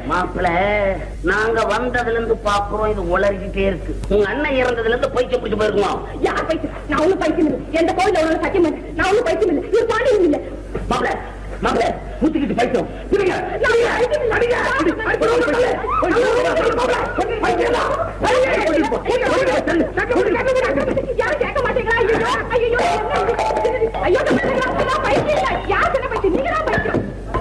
மாப்பிள நாங்க வந்ததுல இருந்து பாக்குறோம் இது உளறிக்கிட்டே இருக்கு உங்க அண்ணன் இறந்ததுல இருந்து பைக்க பிடிச்சு போயிருக்குமா யார் பைத்தியம் நான் ஒண்ணும் பைத்தியம் இல்லை எந்த கோயில உள்ள சத்தியம் இல்லை நான் ஒண்ணும் பைத்தியம் இல்லை இது பாண்டியம் இல்லை மாப்பிள மாப்பிள ஊத்திக்கிட்டு பைக்கம் இருங்க நான் பைத்தியம் இல்லை. அடிங்க, அடி, அடி, போடு, போடு, போடு, போடு, போடு, போடு, பைத்தியம் தான். போடு, போடு, போடு, போடு. யாரும் கேட்க மாட்டீங்களா ஐயோ ஐயோ ஐயோ நான் பைத்தியம் இல்லை யார் சொன்ன பைத்தியம் நீங்க தான் பைத்தியம்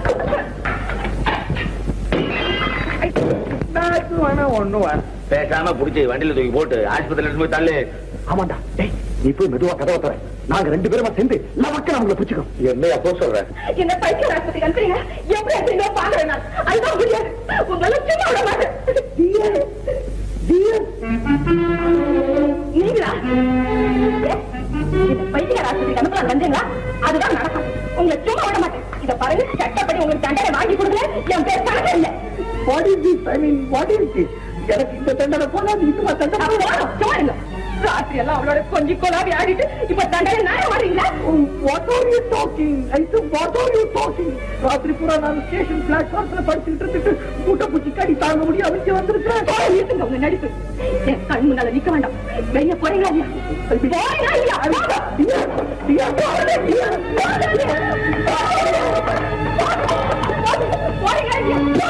நாக்கு வேணா ஒண்ணு வேணாம் பேசாம புடிச்சு வண்டியில தூக்கி போட்டு ஆஸ்பத்திரியில எடுத்து போய் தள்ளு ஆமாண்டா டேய் நீ போய் மெதுவா கதவை தர நாங்க ரெண்டு பேருமா சேர்ந்து நமக்கு நம்மள பிடிச்சுக்கோம் என்னையா போ சொல்றேன் என்ன பைத்தியம் ஆஸ்பத்திரி அனுப்புறீங்க எப்படி எப்படிங்க பாக்குறேன் நான் அதுதான் முடியாது உங்களை சும்மா விட மாட்டேன் நீங்களா ஏ, இந்த பைத்தியக்கார ஆஸ்பத்திரிக்கு அனுப்பலாம் வந்தீங்களா அதுதான் நடக்கும் உங்களை சும்மா விட மாட்டேன் இத பாருங்க சட்டப்படி உங்களுக்கு தண்டனை வாங்கி கொடுங்க என் பேர் பழக்கம் இல்லை what is this I mean what is this எனக்கு இந்த தண்டனை போனா நீ இதுமா தண்டனை அப்ப போதும், சும்மா இருங்க ராத்திரி எல்லாம் அவளோட கொஞ்சி கொலாவி ஆடிட்டு இப்ப தண்டனை நான் வரீங்களா what are you talking I say what are you talking ராத்திரி பூரா நான் ஸ்டேஷன் பிளாட்ஃபார்ம்ல படுத்துட்டு இருந்துட்டு மூட்டை பூச்சி கடி தாங்க முடியாம இங்க வந்திருக்கேன் போய் நிறுத்துங்க உங்க நடிப்பு என் கண் முன்னால நிக்க வேண்டாம் வெளிய போறீங்களா இல்லையா போறீங்களா இல்லையா போங்க. டியர் டியர் போறீங்களா இல்லையா? போறீங்களா இல்லையா?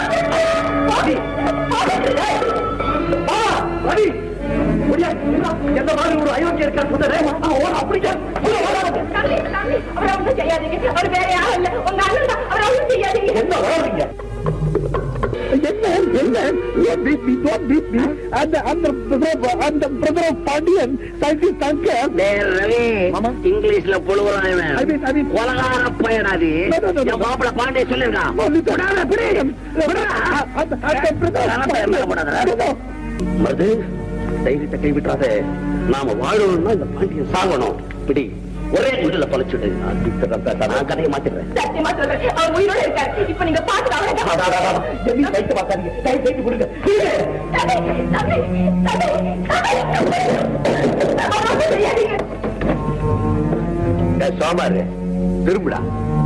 ரவி முடியா எந்த மாதிரி ஒரு அயோக்கிய இருக்கா சொன்னதே அவன் அப்படிங்க தம்பி, தம்பி, அவரை ஒண்ணும் செய்யாதீங்க. அவர் வேற யாரும் இல்ல. உங்க அண்ணன் தான். அவரை ஒண்ணும் செய்யாதீங்க. என்ன வளர்றீங்க என்ன என்ன don't beat me don't beat me அந்த அந்த brother அந்த brother of Pandian scientist uncle டேய் ரவி மாமா. இங்கிலீஷ்ல புழுவுறான் இவன். I mean, I mean- உலகார பையனாதி No, no, no, no. என் மாப்பிள பாண்டே சொல்லிருக்கான் விடாத, பிடி. விடாத. அந்த- அந்த brother of கணப்பை என்ன பண்ணாத? மருது தைரியத்தை கைவிட்டாத நாம வாழணும்னா இந்த பாண்டியன் சாகணும் பிடி ஒரே குண்டில பழச்சுடு நான் கதையை மாத்திடுறேன் சத்தியமா சொல்றேன். அவர் உயிரோட இருக்காரு. இப்ப நீங்க பாத்துட்டு அவரை அடா, அடா, அடா. ஜெமி, கைட்டு பார்க்காதீங்க. கை கைட்டு கொடுங்க. தம்பி, தம்பி, தம்பி, தம்பி. அவரை ஒண்ணும் செய்யாதீங்க. டேய், சோமாரு திரும்புடா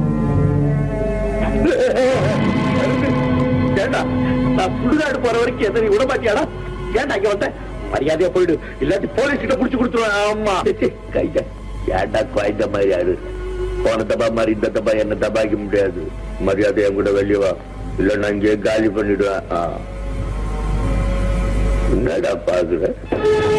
ஏண்டா நான் சுடுகாடு போற வரைக்கும் எதை நீ விட மாட்டியாடா ஏண்டா இங்க வந்த மரியாதையா போயிடு இல்லாட்டி போலீஸ் கிட்ட புடிச்சு கொடுத்துருவேன் ஆமா கைத ஏண்டா குவாய்ந்த மாதிரி யாரு போன தபா மாதிரி இந்த தபா என்ன தபாய்க்க முடியாது மரியாதை என் கூட வெளியே வா இல்ல நான் இங்கே காலி பண்ணிடுவேன் ஆ. என்னடா பாக்குற